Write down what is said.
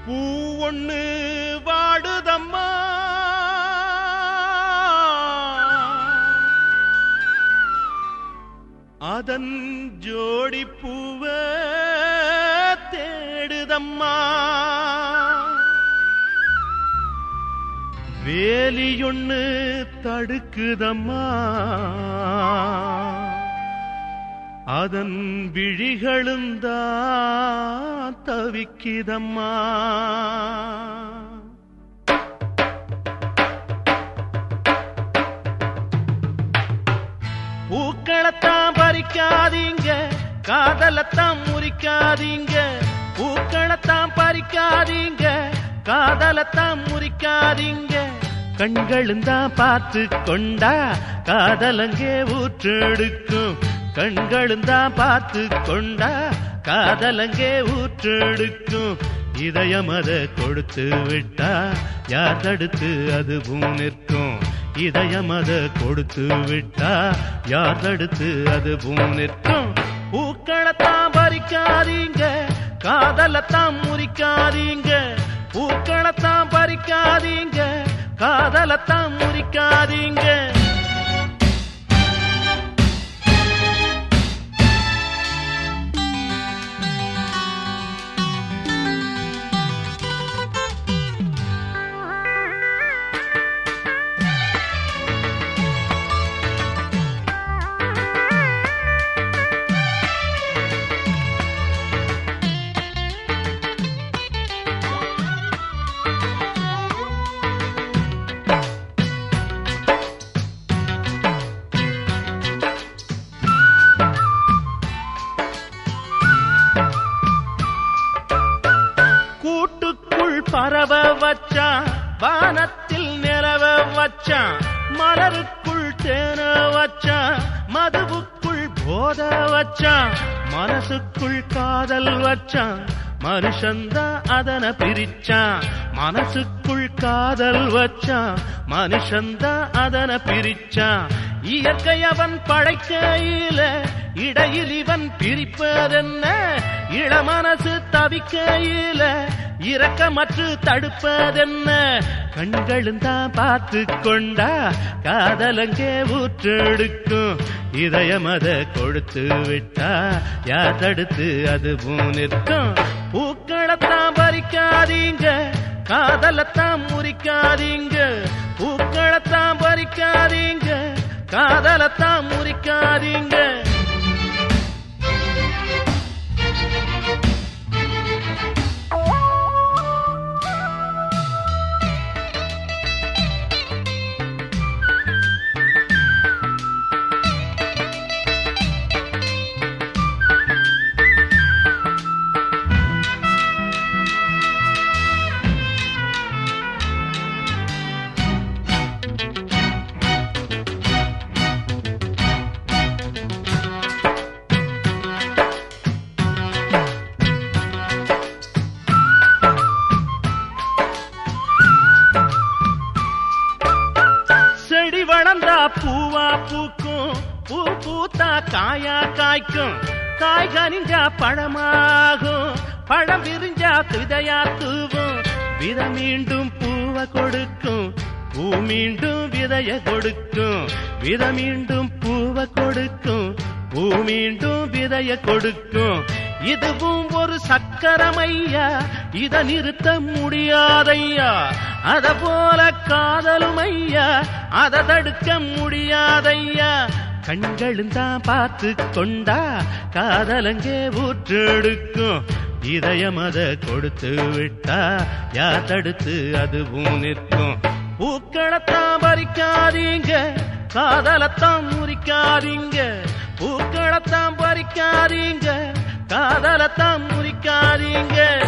பூ ஒண்ணு வாடுதம்மா அதன் ஜோடி பூவ தேடுதம்மா வேலியொன்னு தடுக்குதம்மா அதன் விழிகளும் தான் தவிக்குதம்மா பூக்களத்தான் பறிக்காதீங்க காதலத்தான் முறிக்காதீங்க பூக்களத்தான் பறிக்காதீங்க காதலத்தான் முறிக்காதீங்க கண்களும் தான் பார்த்து கொண்டா காதலங்கே ஊற்றெடுக்கும் கண்களும் தான் பார்த்து கொண்டா காதலங்கே ஊற்றெடுக்கும் இதயம் அதை கொடுத்து விட்டா யார் தடுத்து அதுவும் நிற்கும் இதயம் அதை கொடுத்து விட்டா யார் தடுத்து அதுவும் நிற்கும் பூக்களத்தான் பறிக்காதீங்க காதலத்தான் முறிக்காதீங்க பூக்களத்தான் பறிக்காதீங்க காதலத்தான் முறிக்காதீங்க கூட்டுக்குள் பரவ வச்சான் வானத்தில் நிலவ வச்சான் மலருக்குள் தேன வச்சான் மதுவுக்குள் போத வச்சான் மனசுக்குள் காதல் வச்சான் மனுஷந்தா அதன பிரிச்சான் மனசுக்குள் காதல் வச்சான் மனுஷந்தா அதன பிரிச்சான் இயற்கை அவன் படைக்கையில இடையில் இவன் பிரிப்பதென்ன இளமனசு தவிக்கையில இரக்கமற்று தடுப்பதென்ன கண்களும் தான் பார்த்து கொண்டா காதலங்கே ஊற்றெடுக்கும் இதயம் அதை கொடுத்து விட்டா யார் தடுத்து அதுவும் நிற்கும் பூக்களத்தான் பறிக்காதீங்க காதலத்தான் முறிக்காதீங்க பூக்களத்தான் பறிக்காதீங்க காதலத்தான் முறிக்காதீங்க செடி வளர்ந்தா பூவா பூக்கும் பூ பூத்தா காயா காய்க்கும் காய் கனிஞ்சா பழமாகும் பழம் விரிஞ்சா விதையா தூவும் வித மீண்டும் பூவை கொடுக்கும் பூ மீண்டும் விதைய கொடுக்கும் வித மீண்டும் பூவை கொடுக்கும் பூ மீண்டும் விதைய கொடுக்கும் இதுவும் ஒரு சக்கரமையா இத நிறுத்த முடியாதையா அத போல காதலும் ஐயா அத தடுக்க முடியாதையா கண்களும் தான் பார்த்து கொண்டா காதலங்கே ஊற்றெடுக்கும் இதயம் அத கொடுத்து விட்டா யார் தடுத்து அதுவும் நிற்கும் பூக்களத்தான் பறிக்காதீங்க காதலத்தான் முறிக்காதீங்க பூக்களத்தான் பறிக்காதீங்க காதலத்தான் முறிக்காதீங்க